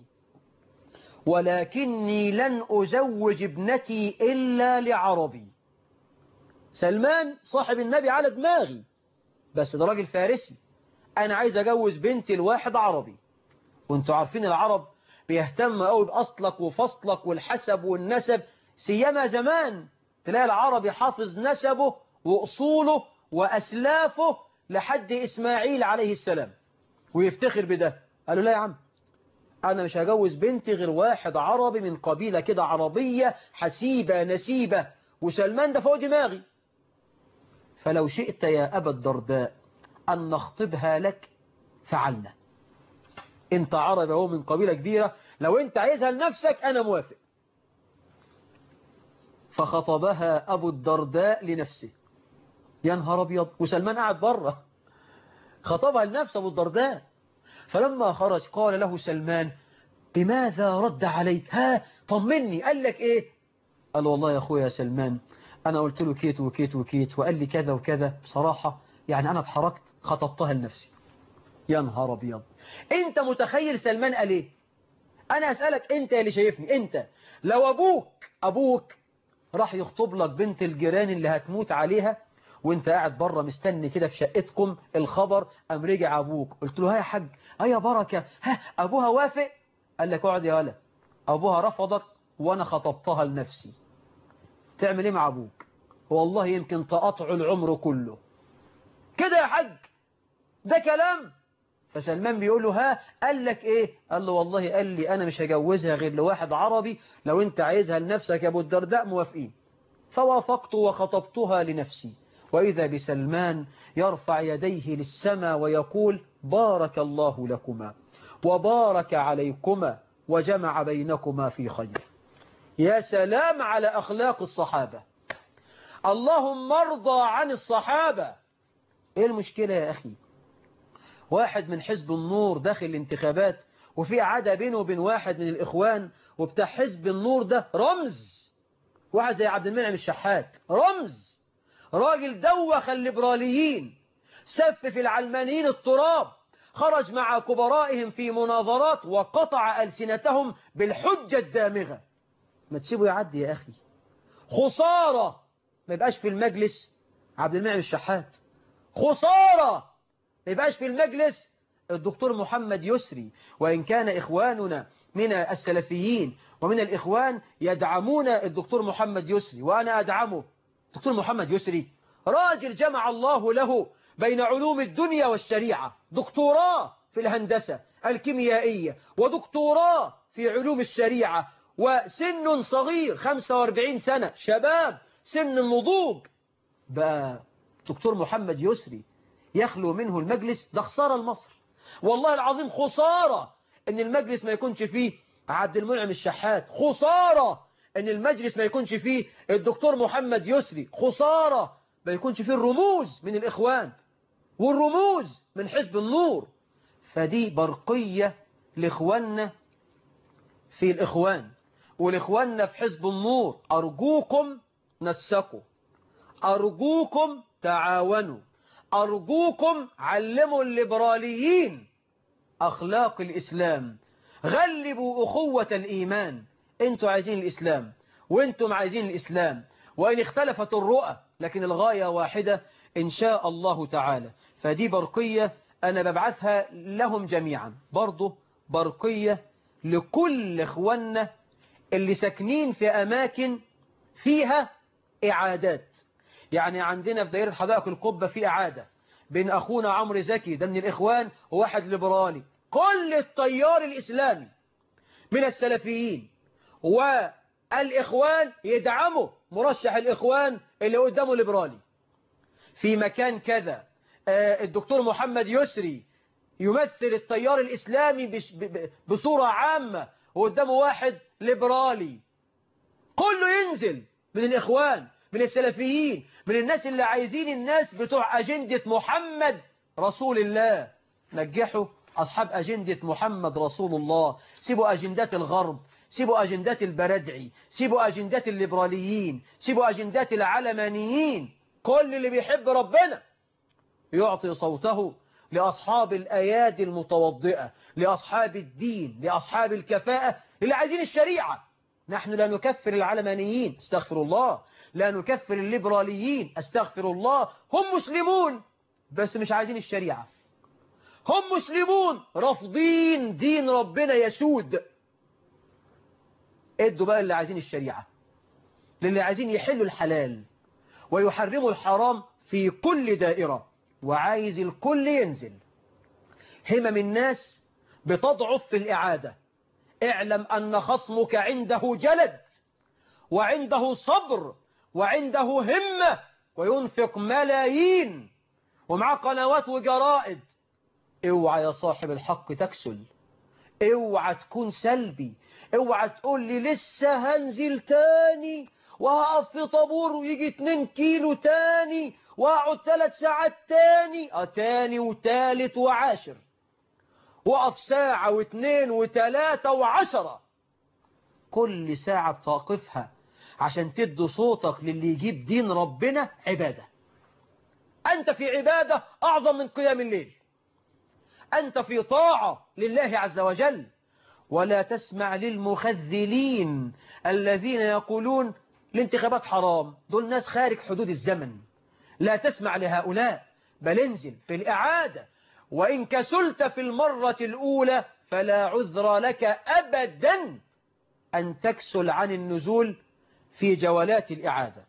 ولكني لن أزوج ابنتي إلا لعربي سلمان صاحب النبي على دماغي بس ده راجل فارسي أنا عايز أجوز بنتي لواحد عربي وانتوا عارفين العرب بيهتم قوي بأصلك وفصلك والحسب والنسب سيما زمان تلاقي العربي حافظ نسبه وأصوله وأسلافه لحد إسماعيل عليه السلام ويفتخر بده قالوا لا يا عم أنا مش هجوز بنتي غير واحد عربي من قبيلة كده عربية حسيبة نسيبة وسلمان ده فوق دماغي فلو شئت يا أبا الدرداء أن نخطبها لك فعلنا انت عربي اهو من قبيلة كبيرة لو انت عايزها لنفسك انا موافق فخطبها ابو الدرداء لنفسه يا نهار ابيض وسلمان قاعد بره خطبها لنفسه ابو الدرداء فلما خرج قال له سلمان بماذا رد عليك ها طمني قال لك ايه قال والله يا اخويا سلمان انا قلت له كيت وكيت وكيت وقال لي كذا وكذا بصراحة يعني انا اتحركت خطبتها لنفسي يا نهار ابيض انت متخيل سلمان قال ايه انا اسالك انت اللي شايفني انت لو ابوك ابوك راح يخطب لك بنت الجيران اللي هتموت عليها وانت قاعد بره مستني كده في شقتكم الخبر قام رجع ابوك قلت له ها يا حاج ها يا بركه ها ابوها وافق قال لك اقعد يا ولا ابوها رفضك وانا خطبتها لنفسي تعمل ايه مع ابوك والله يمكن تقطع العمر كله كده يا حاج ده كلام فسلمان بيقول له ها قال لك ايه قال له والله قال لي انا مش هجوزها غير لواحد عربي لو انت عايزها لنفسك يا ابو الدرداء موافقين فوافقت وخطبتها لنفسي واذا بسلمان يرفع يديه للسماء ويقول بارك الله لكما وبارك عليكما وجمع بينكما في خير يا سلام على اخلاق الصحابه اللهم ارضى عن الصحابه ايه المشكله يا اخي واحد من حزب النور داخل الانتخابات وفي عادة بينه وبين واحد من الإخوان وبتاع حزب النور ده رمز واحد زي عبد المنعم الشحات رمز راجل دوخ الليبراليين سف في العلمانيين التراب خرج مع كبرائهم في مناظرات وقطع ألسنتهم بالحجة الدامغة ما تسيبه يعدي يا أخي خسارة ما يبقاش في المجلس عبد المنعم الشحات خسارة ما يبقاش في المجلس الدكتور محمد يسري وإن كان إخواننا من السلفيين ومن الإخوان يدعمون الدكتور محمد يسري وأنا أدعمه دكتور محمد يسري راجل جمع الله له بين علوم الدنيا والشريعة دكتوراه في الهندسة الكيميائية ودكتوراه في علوم الشريعة وسن صغير 45 سنة شباب سن النضوج بقى دكتور محمد يسري يخلو منه المجلس ده خسارة لمصر والله العظيم خسارة ان المجلس ما يكونش فيه عبد المنعم الشحات خسارة ان المجلس ما يكونش فيه الدكتور محمد يسري خسارة ما يكونش فيه الرموز من الإخوان والرموز من حزب النور فدي برقية لإخواننا في الإخوان والإخواننا في حزب النور أرجوكم نسكوا أرجوكم تعاونوا أرجوكم علموا الليبراليين أخلاق الإسلام غلبوا أخوة الإيمان أنتوا عايزين الإسلام وأنتم عايزين الإسلام وإن اختلفت الرؤى لكن الغاية واحدة إن شاء الله تعالى فدي برقية أنا ببعثها لهم جميعا برضو برقية لكل إخواننا اللي ساكنين في أماكن فيها إعادات يعني عندنا في دائرة حدائق القبة في إعادة بين أخونا عمرو زكي ده من الإخوان وواحد ليبرالي كل التيار الإسلامي من السلفيين والإخوان يدعموا مرشح الإخوان اللي قدامه ليبرالي في مكان كذا الدكتور محمد يسري يمثل التيار الإسلامي بصورة عامة وقدامه واحد ليبرالي كله ينزل من الإخوان من السلفيين من الناس اللي عايزين الناس بتوع أجندة محمد رسول الله نجحوا أصحاب أجندة محمد رسول الله سيبوا أجندات الغرب سيبوا أجندات البردعي سيبوا أجندات الليبراليين سيبوا أجندات العلمانيين كل اللي بيحب ربنا يعطي صوته لأصحاب الأيادي المتوضئة لأصحاب الدين لأصحاب الكفاءة اللي عايزين الشريعة نحن لا نكفر العلمانيين استغفر الله لا نكفر الليبراليين استغفر الله هم مسلمون بس مش عايزين الشريعة هم مسلمون رافضين دين ربنا يسود ادوا بقى اللي عايزين الشريعة للي عايزين يحلوا الحلال ويحرموا الحرام في كل دائرة وعايز الكل ينزل همم الناس بتضعف في الإعادة اعلم أن خصمك عنده جلد وعنده صبر وعنده همة وينفق ملايين ومعاه قنوات وجرائد اوعى يا صاحب الحق تكسل اوعى تكون سلبي اوعى تقول لي لسه هنزل تاني وهقف في طابور ويجي 2 كيلو تاني واقعد 3 ساعات تاني اه تاني وتالت وعاشر وقف ساعة واثنين وثلاثة وعشرة كل ساعة بتوقفها عشان تدي صوتك للي يجيب دين ربنا عبادة أنت في عبادة أعظم من قيام الليل أنت في طاعة لله عز وجل ولا تسمع للمخذلين الذين يقولون الانتخابات حرام دول ناس خارج حدود الزمن لا تسمع لهؤلاء بل انزل في الإعادة وإن كسلت في المرة الأولى فلا عذر لك أبدا أن تكسل عن النزول في جولات الإعادة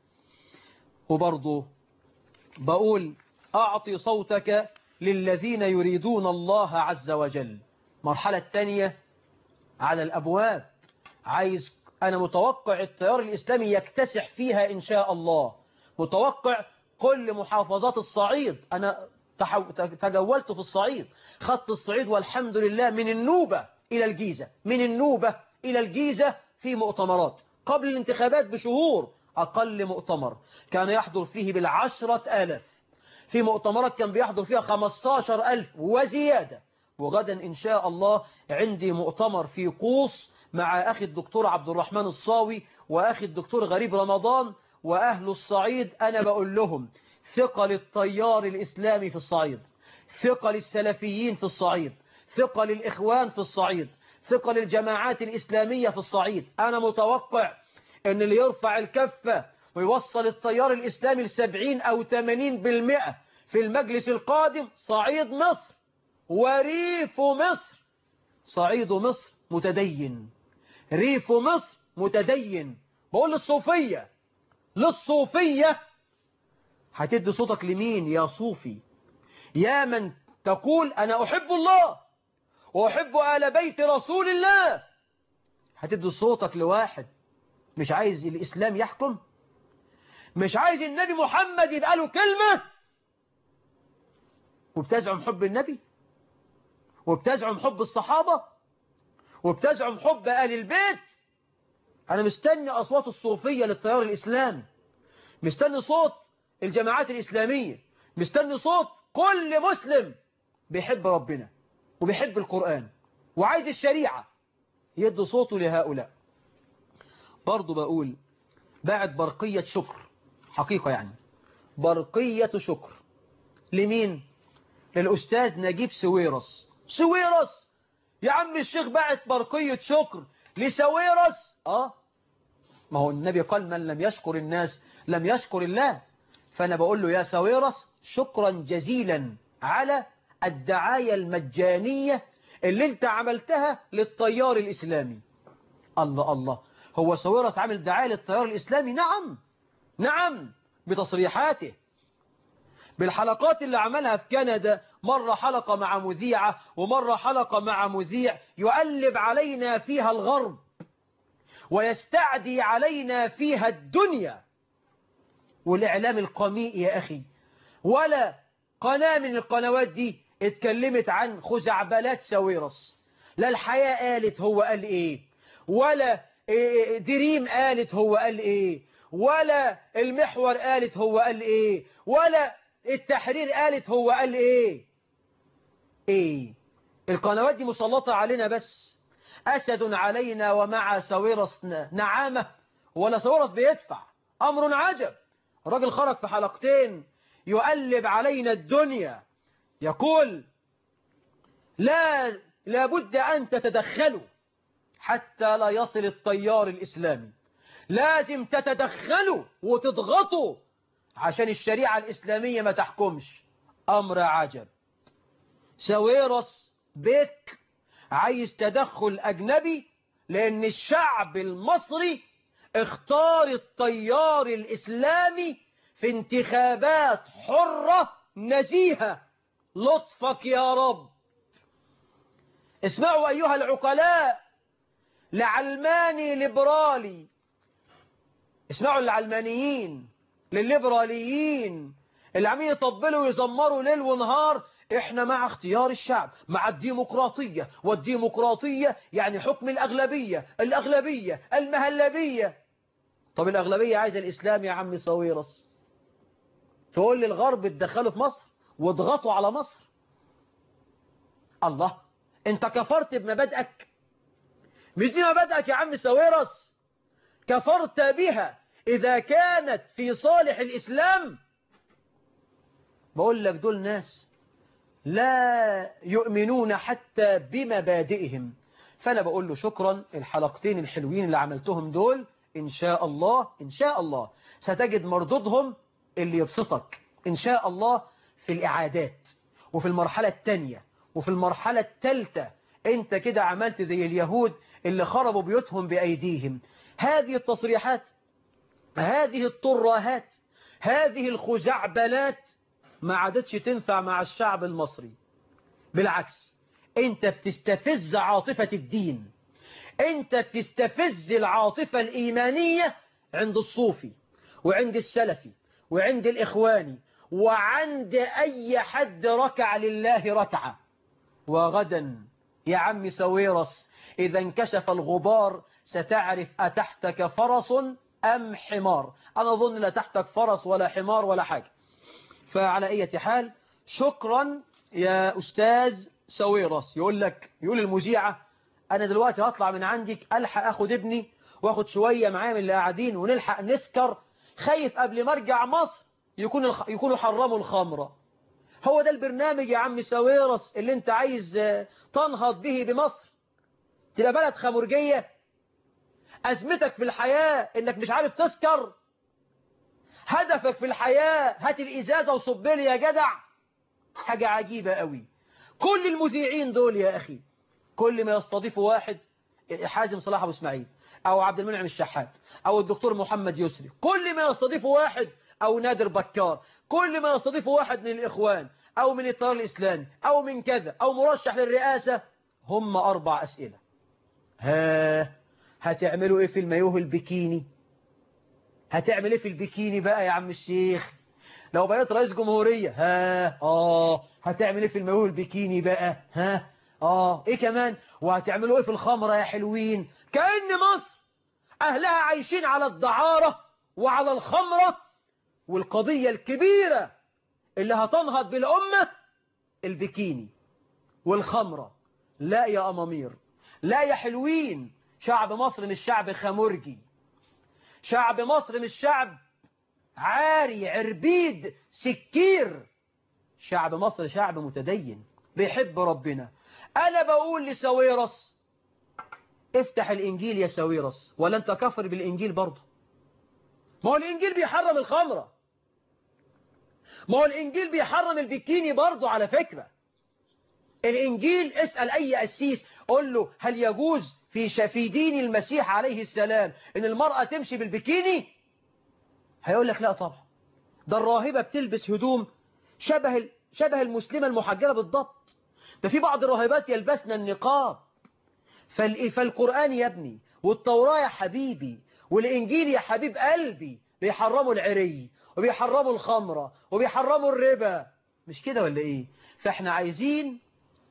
وبرضه بقول أعطي صوتك للذين يريدون الله عز وجل مرحلة تانية على الأبواب عايز أنا متوقع التيار الإسلامي يكتسح فيها إن شاء الله متوقع كل محافظات الصعيد أنا تجولت في الصعيد خط الصعيد والحمد لله من النوبة إلى الجيزة من النوبة إلى الجيزة في مؤتمرات قبل الانتخابات بشهور أقل مؤتمر كان يحضر فيه بالعشرة آلاف في مؤتمرات كان بيحضر فيها خمستاشر ألف وزيادة وغدا إن شاء الله عندي مؤتمر في قوس مع أخي الدكتور عبد الرحمن الصاوي وأخي الدكتور غريب رمضان وأهل الصعيد أنا بقول لهم ثقة للتيار الإسلامي في الصعيد ثقة للسلفيين في الصعيد ثقة للإخوان في الصعيد ثقة للجماعات الإسلامية في الصعيد أنا متوقع أن اللي يرفع الكفة ويوصل التيار الإسلامي لسبعين أو ثمانين بالمئة في المجلس القادم صعيد مصر وريف مصر صعيد مصر متدين ريف مصر متدين بقول للصوفية للصوفية هتدي صوتك لمين يا صوفي يا من تقول أنا أحب الله وأحب آل بيت رسول الله هتدي صوتك لواحد مش عايز الإسلام يحكم مش عايز النبي محمد يبقى له كلمة وبتزعم حب النبي وبتزعم حب الصحابة وبتزعم حب آل البيت أنا مستني أصوات الصوفية للتيار الإسلامي مستني صوت الجماعات الإسلامية مستني صوت كل مسلم بيحب ربنا وبيحب القرآن وعايز الشريعة يدي صوته لهؤلاء برضو بقول بعد برقية شكر حقيقة يعني برقية شكر لمين للأستاذ نجيب سويرس سويرس يا عم الشيخ بعت برقية شكر لسويرس اه ما هو النبي قال من لم يشكر الناس لم يشكر الله فأنا بقول له يا سويرس شكرا جزيلا على الدعاية المجانية اللي انت عملتها للتيار الإسلامي الله الله هو سويرس عامل دعاية للتيار الإسلامي نعم نعم بتصريحاته بالحلقات اللي عملها في كندا مرة حلقة مع مذيعة ومرة حلقة مع مذيع يقلب علينا فيها الغرب ويستعدي علينا فيها الدنيا والإعلام القميء يا أخي ولا قناة من القنوات دي اتكلمت عن خزعبلات ساويرس لا الحياة قالت هو قال ايه ولا دريم قالت هو قال ايه ولا المحور قالت هو قال ايه ولا التحرير قالت هو قال ايه ايه القنوات دي مسلطة علينا بس أسد علينا ومع ساويرس نعامة ولا ساويرس بيدفع أمر عجب الراجل خرج في حلقتين يقلب علينا الدنيا يقول لا لابد أن تتدخلوا حتى لا يصل التيار الإسلامي لازم تتدخلوا وتضغطوا عشان الشريعة الإسلامية ما تحكمش أمر عجب سويرس بيك عايز تدخل أجنبي لأن الشعب المصري اختار التيار الإسلامي في انتخابات حرة نزيهة لطفك يا رب اسمعوا أيها العقلاء لعلماني ليبرالي اسمعوا العلمانيين للليبراليين اللي عمين يطبلوا ويزمروا ليل ونهار احنا مع اختيار الشعب مع الديمقراطية والديمقراطية يعني حكم الأغلبية الأغلبية المهلبية طب الأغلبية عايزة الإسلام يا عم صويرس تقول لي الغرب اتدخلوا في مصر واضغطوا على مصر الله انت كفرت بمبادئك مش دي مبادئك يا عم سويرس كفرت بها إذا كانت في صالح الإسلام بقول لك دول ناس لا يؤمنون حتى بمبادئهم فأنا بقول له شكرا الحلقتين الحلوين اللي عملتهم دول إن شاء الله إن شاء الله ستجد مردودهم اللي يبسطك إن شاء الله في الإعادات وفي المرحلة الثانية وفي المرحلة الثالثة أنت كده عملت زي اليهود اللي خربوا بيوتهم بأيديهم هذه التصريحات هذه الطراهات هذه الخزعبلات ما عادتش تنفع مع الشعب المصري بالعكس انت بتستفز عاطفة الدين انت بتستفز العاطفة الإيمانية عند الصوفي وعند السلفي وعند الإخواني وعند أي حد ركع لله ركعة وغدا يا عم سويرس إذا انكشف الغبار ستعرف أتحتك فرس أم حمار أنا أظن لا تحتك فرس ولا حمار ولا حاجة فعلى أي حال شكرا يا أستاذ سويرس يقول لك يقول المذيعة أنا دلوقتي هطلع من عندك ألحق أخد ابني وأخد شوية معايا من اللي قاعدين ونلحق نسكر خايف قبل ما أرجع مصر يكون الخ... يكونوا حرموا الخمرة هو ده البرنامج يا عم سويرس اللي انت عايز تنهض به بمصر تبقى بلد خمرجية أزمتك في الحياة إنك مش عارف تسكر هدفك في الحياة هات الإزازة وصب لي يا جدع حاجة عجيبة قوي كل المذيعين دول يا أخي كل ما يستضيفوا واحد حازم صلاح أبو إسماعيل أو عبد المنعم الشحات أو الدكتور محمد يسري كل ما يستضيفوا واحد أو نادر بكار كل ما يستضيفوا واحد من الإخوان أو من التيار الإسلامي أو من كذا أو مرشح للرئاسة هم أربع أسئلة ها هتعملوا إيه في المايوه البكيني هتعمل إيه في البكيني بقى يا عم الشيخ لو بقيت رئيس جمهورية ها آه هتعمل إيه في المايوه البكيني بقى ها آه إيه كمان وهتعملوا إيه في الخمرة يا حلوين كأن مصر أهلها عايشين على الدعارة وعلى الخمرة والقضية الكبيرة اللي هتنهض بالأمة البكيني والخمرة لا يا أمامير لا يا حلوين شعب مصر مش شعب خمرجي شعب مصر مش شعب عاري عربيد سكير شعب مصر شعب متدين بيحب ربنا أنا بقول لسويرس افتح الإنجيل يا سويرس ولا أنت كفر بالإنجيل برضه ما هو الإنجيل بيحرم الخمرة ما هو الإنجيل بيحرم البكيني برضه على فكرة الإنجيل اسأل أي أسيس قول له هل يجوز في في دين المسيح عليه السلام إن المرأة تمشي بالبكيني هيقول لك لا طبعا ده الراهبة بتلبس هدوم شبه شبه المسلمة المحجبة بالضبط ده في بعض الراهبات يلبسن النقاب فال... فالقرآن يا ابني والتوراة يا حبيبي والإنجيل يا حبيب قلبي بيحرموا العري وبيحرموا الخمرة وبيحرموا الربا مش كده ولا ايه فاحنا عايزين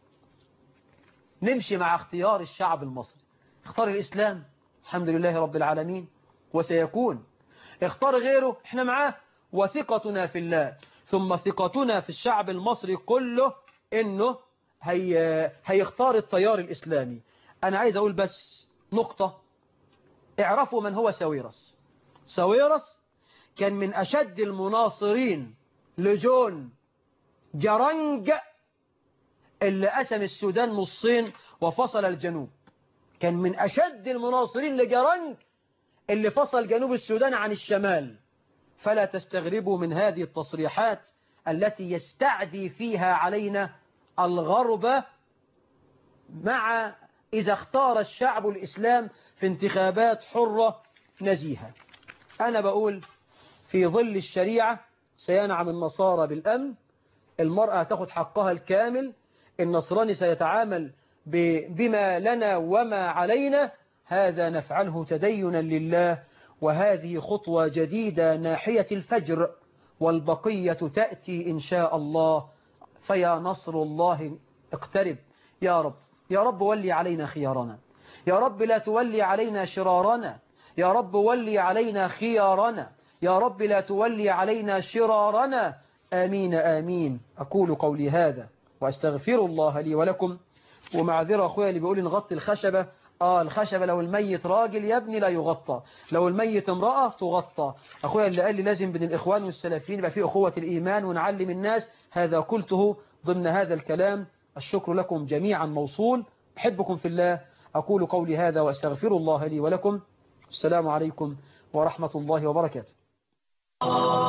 نمشي مع اختيار الشعب المصري اختار الإسلام الحمد لله رب العالمين وسيكون اختار غيره احنا معاه وثقتنا في الله ثم ثقتنا في الشعب المصري كله انه هي هيختار التيار الإسلامي انا عايز اقول بس نقطة اعرفوا من هو ساويرس ساويرس كان من أشد المناصرين لجون جرنج اللي قسم السودان نصين وفصل الجنوب كان من أشد المناصرين لجرنج اللي فصل جنوب السودان عن الشمال فلا تستغربوا من هذه التصريحات التي يستعدي فيها علينا الغرب مع إذا اختار الشعب الإسلام في انتخابات حرة نزيهة أنا بقول في ظل الشريعة سينعم النصارى بالأمن المرأة تأخذ حقها الكامل النصراني سيتعامل بما لنا وما علينا هذا نفعله تدينا لله وهذه خطوة جديدة ناحية الفجر والبقية تأتي إن شاء الله فيا نصر الله اقترب يا رب يا رب ولي علينا خيارنا يا رب لا تولي علينا شرارنا يا رب ولي علينا خيارنا يا رب لا تولي علينا شرارنا آمين آمين أقول قولي هذا وأستغفر الله لي ولكم ومعذرة أخويا اللي بيقول نغطي الخشبة آه الخشبة لو الميت راجل يا ابني لا يغطى لو الميت امرأة تغطى أخويا اللي قال لي لازم بين الإخوان والسلفيين يبقى في أخوة الإيمان ونعلم الناس هذا قلته ضمن هذا الكلام الشكر لكم جميعا موصول أحبكم في الله أقول قولي هذا وأستغفر الله لي ولكم السلام عليكم ورحمة الله وبركاته